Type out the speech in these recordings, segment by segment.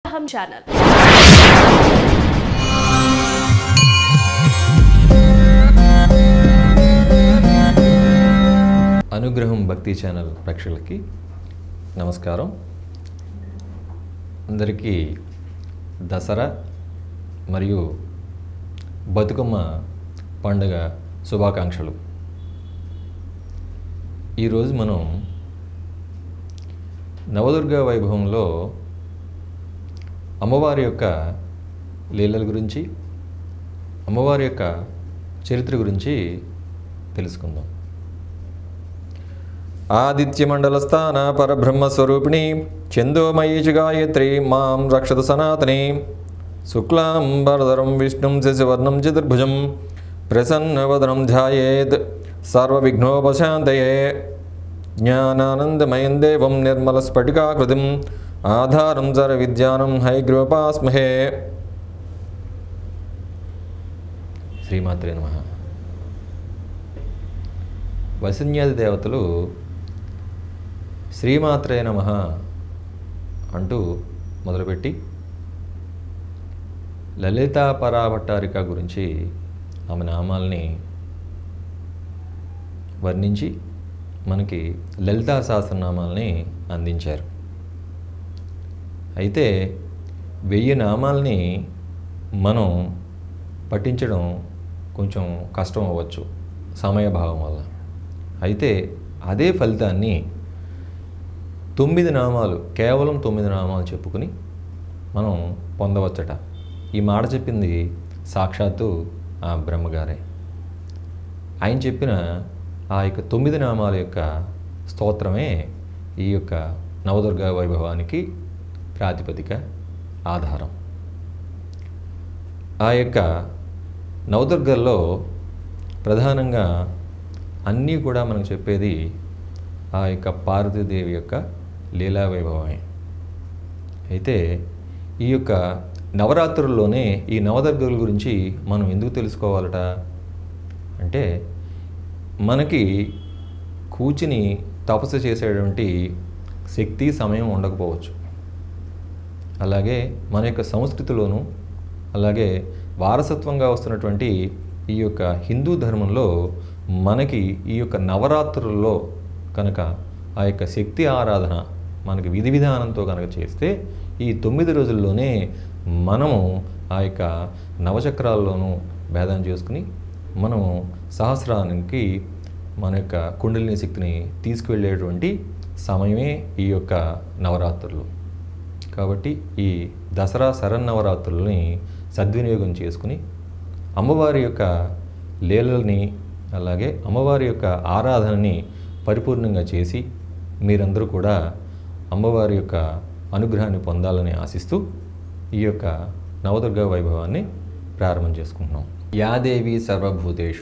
అహం ఛానల్ అనుగ్రహం భక్తి ఛానల్ ప్రేక్షకులకి నమస్కారం అందరికీ దసరా మరియు బతుకమ్మ పండుగ శుభాకాంక్షలు ఈరోజు మనం నవదుర్గ వైభవంలో అమ్మవారి యొక్క లీలల గురించి అమ్మవారి యొక్క చరిత్ర గురించి తెలుసుకుందాం ఆదిత్యమండలస్థాన పరబ్రహ్మస్వరూపిణి చందోమయీచి గాయత్రి మాం రక్షత సనాతని శుక్లాం వరదరం విష్ణుం శశివర్ణం చతుర్భుజం ప్రసన్నవదనం ధ్యాయేత్ సర్వవిఘ్నోపశాంతయే జ్ఞానానందమయం దేవం నిర్మలస్ఫటికాకృతిం ఆధారం సర విద్యానం హైగ్రోపాస్మహే శ్రీమాత్రే నమః వసిన్యాది దేవతలు శ్రీమాత్రే నమ అంటూ మొదలుపెట్టి లలితా పరాభట్టారిక గురించి ఆమె నామాల్ని వర్ణించి మనకి లలితా సహస్రనామాల్ని అందించారు అయితే వెయ్యి నామాల్ని మనం పఠించడం కొంచెం కష్టం అవ్వచ్చు సమయభావం వల్ల అయితే అదే ఫలితాన్ని తొమ్మిది నామాలు కేవలం తొమ్మిది నామాలు చెప్పుకుని మనం పొందవచ్చట ఈ మాట చెప్పింది సాక్షాత్తు ఆ బ్రహ్మగారే ఆయన చెప్పిన ఆ యొక్క తొమ్మిది నామాల యొక్క స్తోత్రమే ఈ యొక్క నవదుర్గ వైభవానికి ప్రాతిపదిక ఆధారం ఆ యొక్క నవదుర్గల్లో ప్రధానంగా అన్నీ కూడా మనకు చెప్పేది ఆ యొక్క పార్వతీదేవి యొక్క లీలా వైభవమే అయితే ఈ యొక్క నవరాత్రుల్లోనే ఈ నవదుర్గల గురించి మనం ఎందుకు తెలుసుకోవాలట అంటే మనకి కూర్చుని తపస్సు చేసేటువంటి శక్తి సమయం ఉండకపోవచ్చు అలాగే మన యొక్క సంస్కృతిలోనూ అలాగే వారసత్వంగా వస్తున్నటువంటి ఈ యొక్క హిందూ ధర్మంలో మనకి ఈ యొక్క నవరాత్రుల్లో కనుక ఆ యొక్క శక్తి ఆరాధన మనకి విధి విధానంతో కనుక చేస్తే ఈ తొమ్మిది రోజుల్లోనే మనము ఆ యొక్క నవచక్రాల్లోనూ భేదం చేసుకుని మనము సహస్రానికి మన యొక్క కుండలిని శక్తిని తీసుకువెళ్ళేటువంటి సమయమే ఈ యొక్క నవరాత్రులు కాబట్టి ఈ దసరా శరన్నవరాత్రులని సద్వినియోగం చేసుకుని అమ్మవారి యొక్క లీలల్ని అలాగే అమ్మవారి యొక్క ఆరాధనని పరిపూర్ణంగా చేసి మీరందరూ కూడా అమ్మవారి యొక్క అనుగ్రహాన్ని పొందాలని ఆశిస్తూ ఈ యొక్క నవదుర్గ వైభవాన్ని ప్రారంభం చేసుకుంటున్నాం యాదేవి సర్వభూతేషు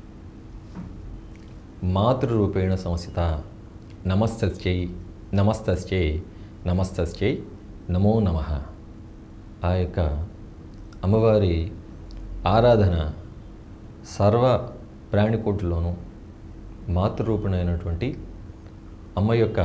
మాతృరూపేణ సంస్థిత నమస్తస్యై నమస్తస్యై నమస్తస్యై నమో నమ ఆ యొక్క అమ్మవారి ఆరాధన సర్వ ప్రాణికోట్లోనూ మాతృరూపణైనటువంటి అమ్మ యొక్క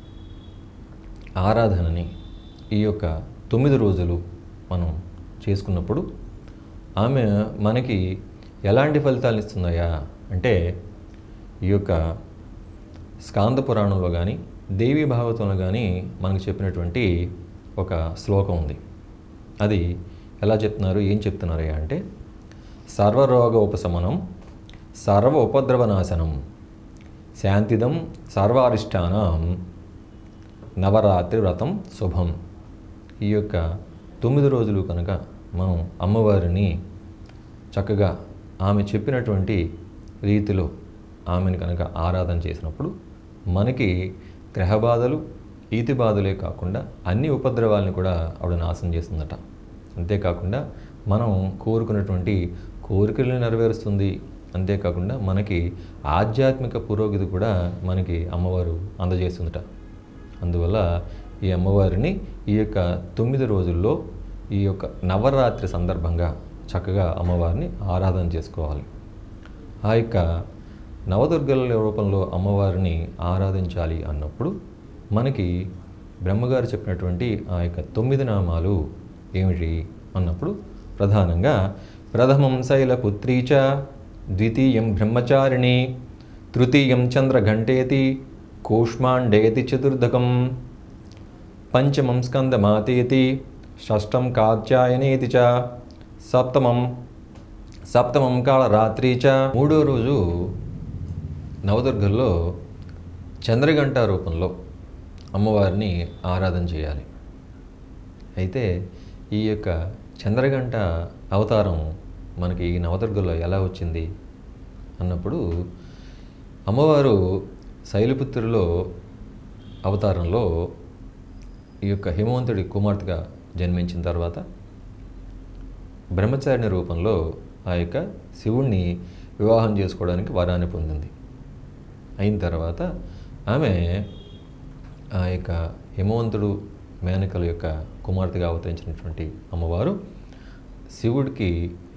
ఆరాధనని ఈ యొక్క తొమ్మిది రోజులు మనం చేసుకున్నప్పుడు ఆమె మనకి ఎలాంటి ఫలితాలు ఇస్తుందయా అంటే ఈ యొక్క స్కాంద పురాణంలో కానీ దేవీ భాగవతంలో కానీ మనకు చెప్పినటువంటి ఒక శ్లోకం ఉంది అది ఎలా చెప్తున్నారు ఏం చెప్తున్నారయ్యా అంటే సర్వరోగ ఉపశమనం సర్వ ఉపద్రవనాశనం శాంతిదం సర్వారిష్టానం నవరాత్రి వ్రతం శుభం ఈ యొక్క తొమ్మిది రోజులు కనుక మనం అమ్మవారిని చక్కగా ఆమె చెప్పినటువంటి రీతిలో ఆమెను కనుక ఆరాధన చేసినప్పుడు మనకి గ్రహ బాధలు ఈతి బాధలే కాకుండా అన్ని ఉపద్రవాల్ని కూడా ఆవిడ నాశనం చేస్తుందట అంతేకాకుండా మనం కోరుకున్నటువంటి కోరికలను నెరవేరుస్తుంది అంతేకాకుండా మనకి ఆధ్యాత్మిక పురోగతి కూడా మనకి అమ్మవారు అందజేస్తుందట అందువల్ల ఈ అమ్మవారిని ఈ యొక్క తొమ్మిది రోజుల్లో ఈ యొక్క నవరాత్రి సందర్భంగా చక్కగా అమ్మవారిని ఆరాధన చేసుకోవాలి ఆ యొక్క నవదుర్గల రూపంలో అమ్మవారిని ఆరాధించాలి అన్నప్పుడు మనకి బ్రహ్మగారు చెప్పినటువంటి ఆ యొక్క తొమ్మిది నామాలు ఏమిటి అన్నప్పుడు ప్రధానంగా ప్రథమం శైలపుత్రీ చ ద్వితీయం బ్రహ్మచారిణి తృతీయం చంద్రఘంటేతి కూష్మాండేతి చతుర్ధకం పంచమం స్కందమాతేతి షష్టం కాత్యాయనేతి చ సప్తమం సప్తమం కాళరాత్రి చ మూడో రోజు నవదుర్గల్లో చంద్రగంట రూపంలో అమ్మవారిని ఆరాధన చేయాలి అయితే ఈ యొక్క చంద్రగంట అవతారం మనకి ఈ నవదుర్గలో ఎలా వచ్చింది అన్నప్పుడు అమ్మవారు శైలపుత్రులో అవతారంలో ఈ యొక్క హిమవంతుడి కుమార్తెగా జన్మించిన తర్వాత బ్రహ్మచారిణి రూపంలో ఆ యొక్క శివుణ్ణి వివాహం చేసుకోవడానికి వరాన్ని పొందింది అయిన తర్వాత ఆమె ఆ యొక్క హిమవంతుడు మేనకల యొక్క కుమార్తెగా అవతరించినటువంటి అమ్మవారు శివుడికి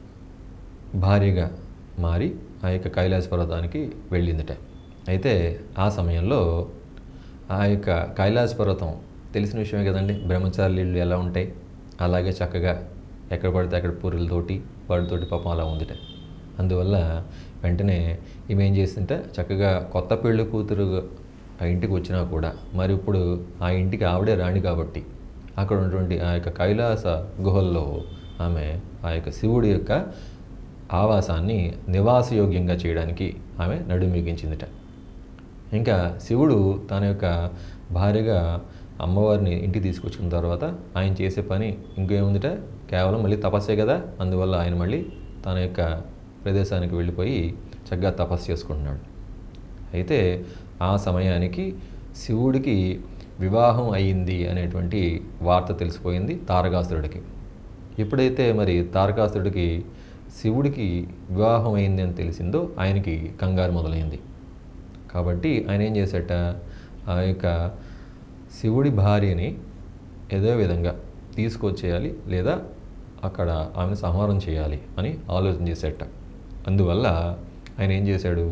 భార్యగా మారి ఆ యొక్క కైలాస పర్వతానికి వెళ్ళిందట అయితే ఆ సమయంలో ఆ యొక్క కైలాస పర్వతం తెలిసిన విషయమే కదండి బ్రహ్మచారి ఇళ్ళు ఎలా ఉంటాయి అలాగే చక్కగా ఎక్కడ పడితే అక్కడ పూరులతోటి వాటితోటి పాపం అలా ఉందిట అందువల్ల వెంటనే ఈమె ఏం చేసిందంటే చక్కగా కొత్త పెళ్ళి కూతురు ఆ ఇంటికి వచ్చినా కూడా మరి ఇప్పుడు ఆ ఇంటికి ఆవిడే రాణి కాబట్టి అక్కడ ఉన్నటువంటి ఆ యొక్క కైలాస గుహల్లో ఆమె ఆ యొక్క శివుడి యొక్క ఆవాసాన్ని నివాసయోగ్యంగా చేయడానికి ఆమె నడుమిగించిందిట ఇంకా శివుడు తన యొక్క భార్యగా అమ్మవారిని ఇంటికి తీసుకొచ్చిన తర్వాత ఆయన చేసే పని ఇంకేముందిట కేవలం మళ్ళీ తపస్సే కదా అందువల్ల ఆయన మళ్ళీ తన యొక్క ప్రదేశానికి వెళ్ళిపోయి చక్కగా తపస్సు చేసుకుంటున్నాడు అయితే ఆ సమయానికి శివుడికి వివాహం అయ్యింది అనేటువంటి వార్త తెలిసిపోయింది తారకాసురుడికి ఎప్పుడైతే మరి తారకాసురుడికి శివుడికి వివాహం అయింది అని తెలిసిందో ఆయనకి కంగారు మొదలైంది కాబట్టి ఆయన ఏం చేశాట ఆ యొక్క శివుడి భార్యని ఏదో విధంగా తీసుకొచ్చేయాలి లేదా అక్కడ ఆమెను సంహారం చేయాలి అని ఆలోచన చేసేట అందువల్ల ఆయన ఏం చేశాడు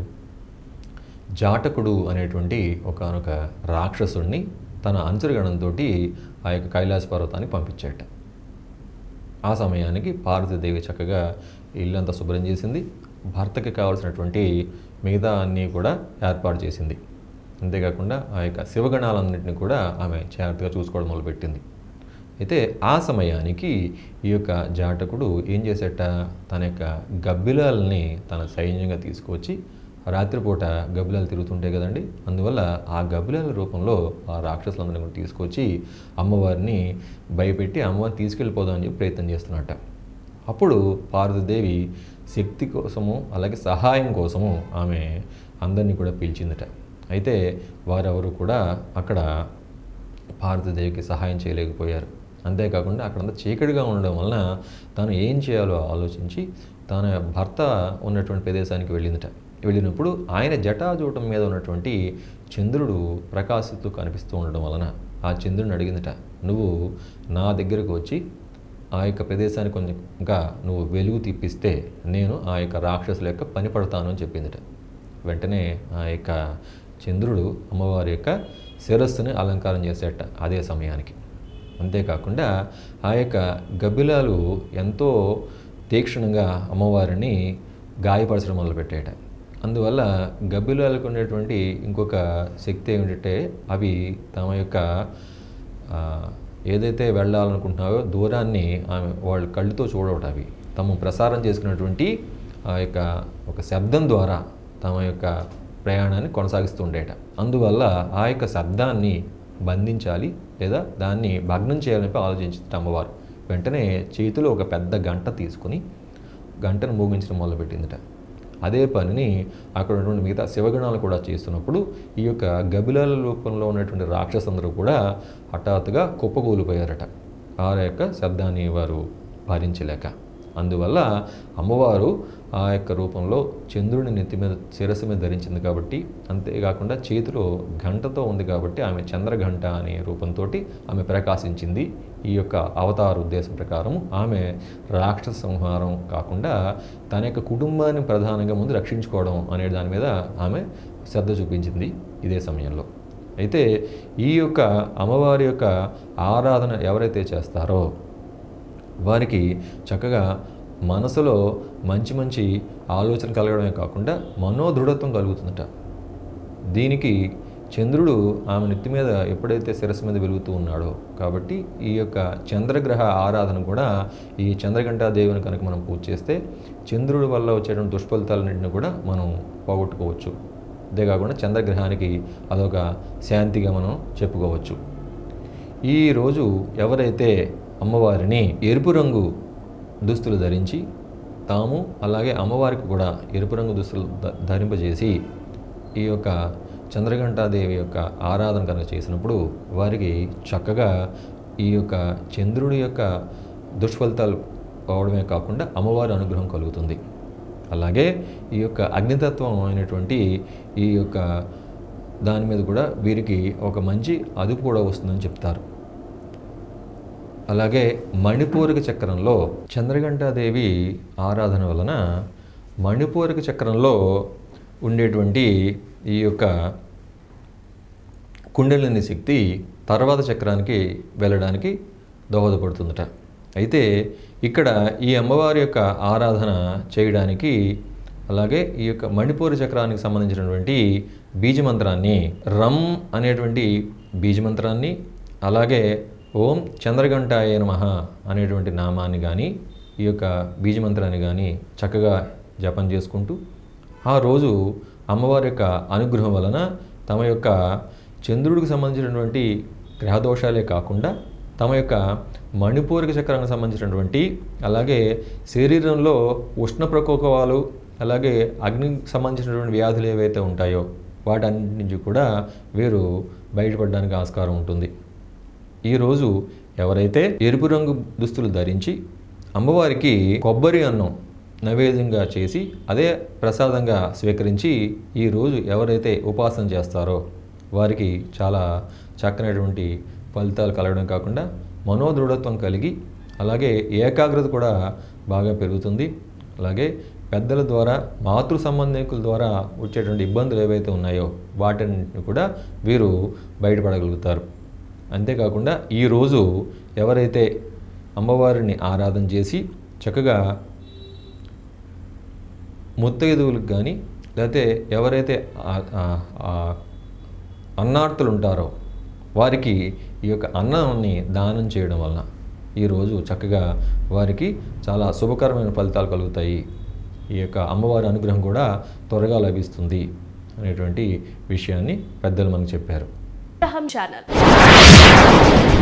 జాటకుడు అనేటువంటి ఒకనొక రాక్షసుడిని తన అంతర్గణంతో ఆ యొక్క కైలాస పర్వతానికి పంపించాట ఆ సమయానికి పార్వతీదేవి చక్కగా ఇల్లంతా శుభ్రం చేసింది భర్తకి కావాల్సినటువంటి మిగతా అన్నీ కూడా ఏర్పాటు చేసింది అంతేకాకుండా ఆ యొక్క శివగణాలన్నింటినీ కూడా ఆమె జాగ్రత్తగా చూసుకోవడం మొదలుపెట్టింది అయితే ఆ సమయానికి ఈ యొక్క జాటకుడు ఏం చేసేట తన యొక్క గబ్బిలాల్ని తన సైన్యంగా తీసుకువచ్చి రాత్రిపూట గబ్బిలాలు తిరుగుతుంటాయి కదండి అందువల్ల ఆ గబ్బిలాల రూపంలో ఆ రాక్షసులందరినీ కూడా తీసుకొచ్చి అమ్మవారిని భయపెట్టి అమ్మవారిని తీసుకెళ్ళిపోదామని చెప్పి ప్రయత్నం చేస్తున్నట్ట అప్పుడు పార్వతీదేవి శక్తి కోసము అలాగే సహాయం కోసము ఆమె అందరినీ కూడా పిలిచిందట అయితే వారెవరు కూడా అక్కడ భారతదేవికి సహాయం చేయలేకపోయారు అంతేకాకుండా అక్కడంతా చీకటిగా ఉండడం వలన తాను ఏం చేయాలో ఆలోచించి తన భర్త ఉన్నటువంటి ప్రదేశానికి వెళ్ళిందట వెళ్ళినప్పుడు ఆయన జటాజూటం మీద ఉన్నటువంటి చంద్రుడు ప్రకాశిస్తూ కనిపిస్తూ ఉండడం వలన ఆ చంద్రుడిని అడిగిందట నువ్వు నా దగ్గరకు వచ్చి ఆ యొక్క ప్రదేశానికి కొంచెం ఇంకా నువ్వు వెలుగు తిప్పిస్తే నేను ఆ యొక్క రాక్షసుల యొక్క పని పడతాను అని చెప్పిందట వెంటనే ఆ యొక్క చంద్రుడు అమ్మవారి యొక్క శిరస్సుని అలంకారం చేసేట అదే సమయానికి అంతేకాకుండా ఆ యొక్క గబ్బిలాలు ఎంతో తీక్షణంగా అమ్మవారిని గాయపరచడం మొదలుపెట్టాయట అందువల్ల గబ్బిలాలకు ఉండేటువంటి ఇంకొక శక్తి ఏమిటంటే అవి తమ యొక్క ఆ, ఏదైతే వెళ్ళాలనుకుంటున్నావో దూరాన్ని ఆమె వాళ్ళ కళ్ళుతో చూడవట అవి తమ ప్రసారం చేసుకున్నటువంటి ఆ యొక్క ఒక శబ్దం ద్వారా తమ యొక్క ప్రయాణాన్ని కొనసాగిస్తూ ఉండేట అందువల్ల ఆ యొక్క శబ్దాన్ని బంధించాలి లేదా దాన్ని భగ్నం చేయాలని ఆలోచించింది అమ్మవారు వెంటనే చేతిలో ఒక పెద్ద గంట తీసుకుని గంటను మోగించడం మొదలుపెట్టిందట అదే పనిని అక్కడ ఉన్నటువంటి మిగతా శివగణాలు కూడా చేస్తున్నప్పుడు ఈ యొక్క గబిలాల రూపంలో ఉన్నటువంటి రాక్షసులందరూ కూడా హఠాత్తుగా కుప్పకూలిపోయారట ఆ యొక్క శబ్దాన్ని వారు భరించలేక అందువల్ల అమ్మవారు ఆ యొక్క రూపంలో చంద్రుని నెత్తి మీద శిరస్సు మీద ధరించింది కాబట్టి అంతేకాకుండా చేతిలో గంటతో ఉంది కాబట్టి ఆమె చంద్రఘంట అనే రూపంతో ఆమె ప్రకాశించింది ఈ యొక్క అవతార ఉద్దేశం ప్రకారం ఆమె రాక్షస సంహారం కాకుండా తన యొక్క కుటుంబాన్ని ప్రధానంగా ముందు రక్షించుకోవడం అనే దాని మీద ఆమె శ్రద్ధ చూపించింది ఇదే సమయంలో అయితే ఈ యొక్క అమ్మవారి యొక్క ఆరాధన ఎవరైతే చేస్తారో వారికి చక్కగా మనసులో మంచి మంచి ఆలోచన కలగడమే కాకుండా మనోదృఢత్వం కలుగుతుందట దీనికి చంద్రుడు ఆమె నెత్తి మీద ఎప్పుడైతే శిరస్సు మీద వెలుగుతూ ఉన్నాడో కాబట్టి ఈ యొక్క చంద్రగ్రహ ఆరాధన కూడా ఈ చంద్రఘంటాదేవిని కనుక మనం పూజ చేస్తే చంద్రుడి వల్ల వచ్చేటువంటి దుష్ఫలితాలన్నింటిని కూడా మనం పోగొట్టుకోవచ్చు అంతేకాకుండా చంద్రగ్రహానికి అదొక శాంతిగా మనం చెప్పుకోవచ్చు ఈరోజు ఎవరైతే అమ్మవారిని ఎరుపు రంగు దుస్తులు ధరించి తాము అలాగే అమ్మవారికి కూడా ఎరుపు రంగు దుస్తులు ధ- ధరింపజేసి ఈ యొక్క చంద్రఘంటాదేవి యొక్క ఆరాధన కనుక చేసినప్పుడు వారికి చక్కగా ఈ యొక్క చంద్రుడి యొక్క దుష్ఫలితాలు పోవడమే కాకుండా అమ్మవారి అనుగ్రహం కలుగుతుంది అలాగే ఈ యొక్క అగ్నితత్వం అయినటువంటి ఈ యొక్క దాని మీద కూడా వీరికి ఒక మంచి అదుపు కూడా వస్తుందని చెప్తారు అలాగే మణిపూరక చక్రంలో చంద్రఘంటాదేవి ఆరాధన వలన మణిపూరక చక్రంలో ఉండేటువంటి ఈ యొక్క కుండలిని శక్తి తర్వాత చక్రానికి వెళ్ళడానికి దోహదపడుతుందట అయితే ఇక్కడ ఈ అమ్మవారి యొక్క ఆరాధన చేయడానికి అలాగే ఈ యొక్క మణిపూరి చక్రానికి సంబంధించినటువంటి బీజమంత్రాన్ని రమ్ అనేటువంటి బీజమంత్రాన్ని అలాగే ఓం చంద్రఘంటాయ నమః అనేటువంటి నామాన్ని కానీ ఈ యొక్క బీజమంత్రాన్ని కానీ చక్కగా జపం చేసుకుంటూ ఆ రోజు అమ్మవారి యొక్క అనుగ్రహం వలన తమ యొక్క చంద్రుడికి సంబంధించినటువంటి గ్రహదోషాలే కాకుండా తమ యొక్క మణిపూరక చక్రానికి సంబంధించినటువంటి అలాగే శరీరంలో ఉష్ణ ప్రకోపాలు అలాగే అగ్నికి సంబంధించినటువంటి వ్యాధులు ఏవైతే ఉంటాయో వాటన్నిటి నుంచి కూడా వీరు బయటపడడానికి ఆస్కారం ఉంటుంది ఈరోజు ఎవరైతే ఎరుపు రంగు దుస్తులు ధరించి అమ్మవారికి కొబ్బరి అన్నం నైవేద్యంగా చేసి అదే ప్రసాదంగా స్వీకరించి ఈరోజు ఎవరైతే ఉపాసన చేస్తారో వారికి చాలా చక్కనటువంటి ఫలితాలు కలగడం కాకుండా మనోదృఢత్వం కలిగి అలాగే ఏకాగ్రత కూడా బాగా పెరుగుతుంది అలాగే పెద్దల ద్వారా మాతృ సంబంధికుల ద్వారా వచ్చేటువంటి ఇబ్బందులు ఏవైతే ఉన్నాయో వాటిని కూడా వీరు బయటపడగలుగుతారు అంతేకాకుండా ఈరోజు ఎవరైతే అమ్మవారిని ఆరాధన చేసి చక్కగా ముత్తైదువులకు కానీ లేకపోతే ఎవరైతే ఆ- ఆ- ఆ అన్నార్తులు ఉంటారో వారికి ఈ యొక్క అన్నాన్ని దానం చేయడం వలన ఈరోజు చక్కగా వారికి చాలా శుభకరమైన ఫలితాలు కలుగుతాయి ఈ యొక్క అమ్మవారి అనుగ్రహం కూడా త్వరగా లభిస్తుంది అనేటువంటి విషయాన్ని పెద్దలు మనకు చెప్పారు అబ్రహం ఛానల్